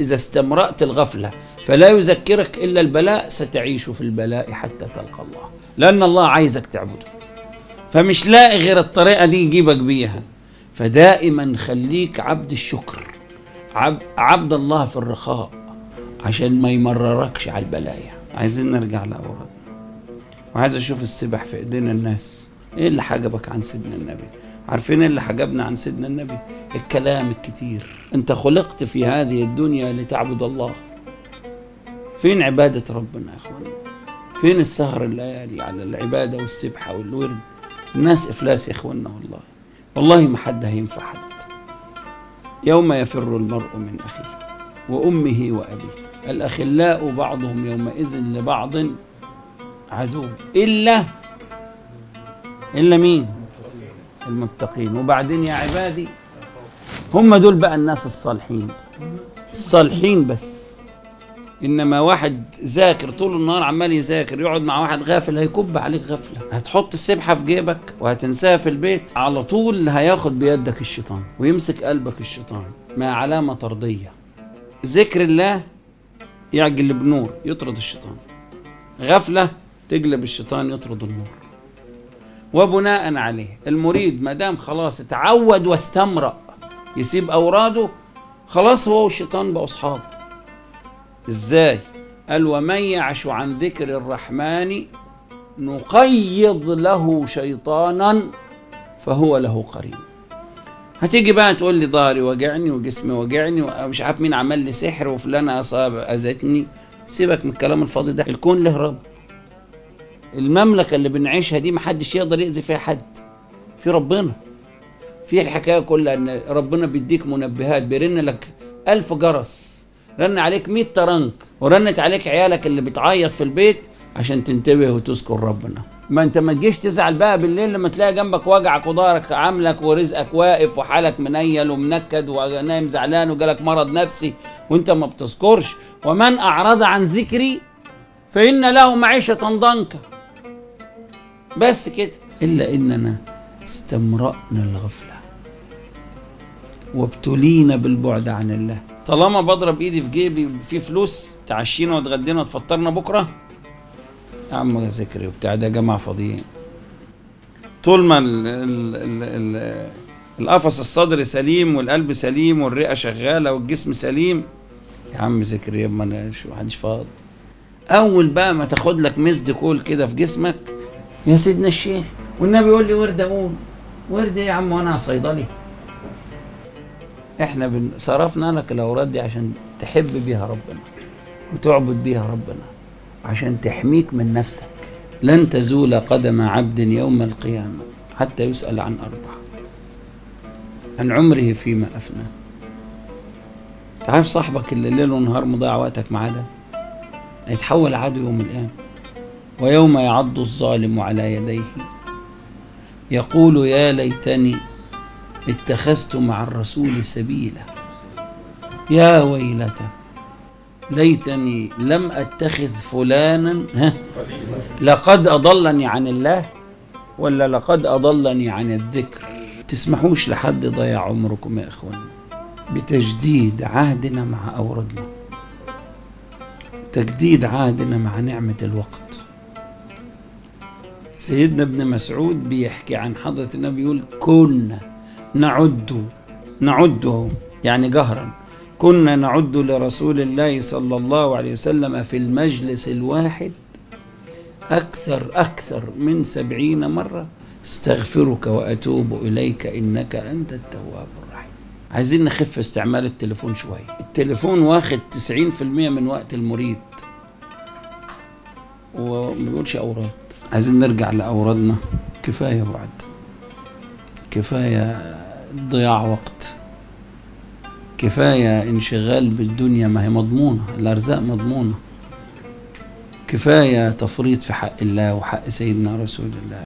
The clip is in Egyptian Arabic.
إذا استمرأت الغفلة فلا يذكرك إلا البلاء ستعيش في البلاء حتى تلقى الله لأن الله عايزك تعبده فمش لاقي غير الطريقة دي يجيبك بيها فدائما خليك عبد الشكر عب عبد الله في الرخاء عشان ما يمرركش على البلايا عايزين نرجع لأورادنا وعايز اشوف السبح في ايدينا الناس ايه اللي حجبك عن سيدنا النبي عارفين ايه اللي حجبنا عن سيدنا النبي الكلام الكتير انت خلقت في هذه الدنيا لتعبد الله فين عبادة ربنا يا اخوانا فين السهر الليالي على العبادة والسبحة والورد الناس افلاس يا اخوانا والله والله ما حد هينفع حد يوم يفر المرء من اخيه وامه وابيه الاخلاء بعضهم يومئذ لبعض عدو إلا إلا مين المتقين وبعدين يا عبادي هم دول بقى الناس الصالحين الصالحين بس إنما واحد ذاكر طول النهار عمال يذاكر يقعد مع واحد غافل هيكب عليك غفلة هتحط السبحة في جيبك وهتنساها في البيت على طول هياخد بيدك الشيطان ويمسك قلبك الشيطان مع علامة طردية ذكر الله يعجل بنور يطرد الشيطان غفلة تقلب الشيطان يطرد النور وبناء عليه المريد ما دام خلاص اتعود واستمرأ يسيب اوراده خلاص هو والشيطان بقوا اصحاب ازاي قال ومن يعش عن ذكر الرحمن نقيض له شيطانا فهو له قرين هتيجي بقى تقول لي ظهري وجعني وجسمي وجعني ومش عارف مين عمل لي سحر وفلانه اصاب اذتني سيبك من الكلام الفاضي ده الكون له رب المملكه اللي بنعيشها دي محدش يقدر يأذي فيها حد في ربنا في الحكايه كلها ان ربنا بيديك منبهات بيرن لك ألف جرس رن عليك 100 ترنك ورنت عليك عيالك اللي بتعيط في البيت عشان تنتبه وتذكر ربنا ما انت ما تجيش تزعل بقى بالليل لما تلاقي جنبك وجعك وضهرك عاملك ورزقك واقف وحالك منيل ومنكد ونايم زعلان وجالك مرض نفسي وانت ما بتذكرش ومن اعرض عن ذكري فان له معيشه ضنكا بس كده الا اننا استمرأنا الغفله وابتلينا بالبعد عن الله طالما بضرب ايدي في جيبي في فلوس تعشينا وتغدينا وتفطرنا بكره يا عم ذكري وبتاع ده جماعه فاضيين طول ما ال ال ال ال القفص الصدري سليم والقلب سليم والرئه شغاله والجسم سليم يا عم ذكري ما انا شو محدش فاضي اول بقى ما تاخد لك مسد كول كده في جسمك يا سيدنا الشيخ والنبي يقول لي ورد اقول ورد ايه يا عم وانا صيدلي احنا بن... صرفنا لك الاوراد دي عشان تحب بيها ربنا وتعبد بيها ربنا عشان تحميك من نفسك لن تزول قدم عبد يوم القيامة حتى يسأل عن أربع عن عمره فيما أفنى تعرف صاحبك اللي ليل ونهار مضيع وقتك معاه ده هيتحول عدو يوم القيامة ويوم يعض الظالم على يديه يقول يا ليتني اتخذت مع الرسول سبيلا يا ويلتى ليتني لم اتخذ فلانا ها لقد اضلني عن الله ولا لقد اضلني عن الذكر تسمحوش لحد ضيع عمركم يا اخوانا بتجديد عهدنا مع اوردنا تجديد عهدنا مع نعمه الوقت سيدنا ابن مسعود بيحكي عن حضرة النبي يقول كنا نعد نعده يعني جهرا كنا نعد لرسول الله صلى الله عليه وسلم في المجلس الواحد أكثر أكثر من سبعين مرة استغفرك وأتوب إليك إنك أنت التواب الرحيم عايزين نخف استعمال التليفون شوية التليفون واخد 90% من وقت المريد وما بيقولش أوراد عايزين نرجع لأورادنا كفاية بعد كفاية ضياع وقت كفاية انشغال بالدنيا ما هي مضمونة الأرزاق مضمونة كفاية تفريط في حق الله وحق سيدنا رسول الله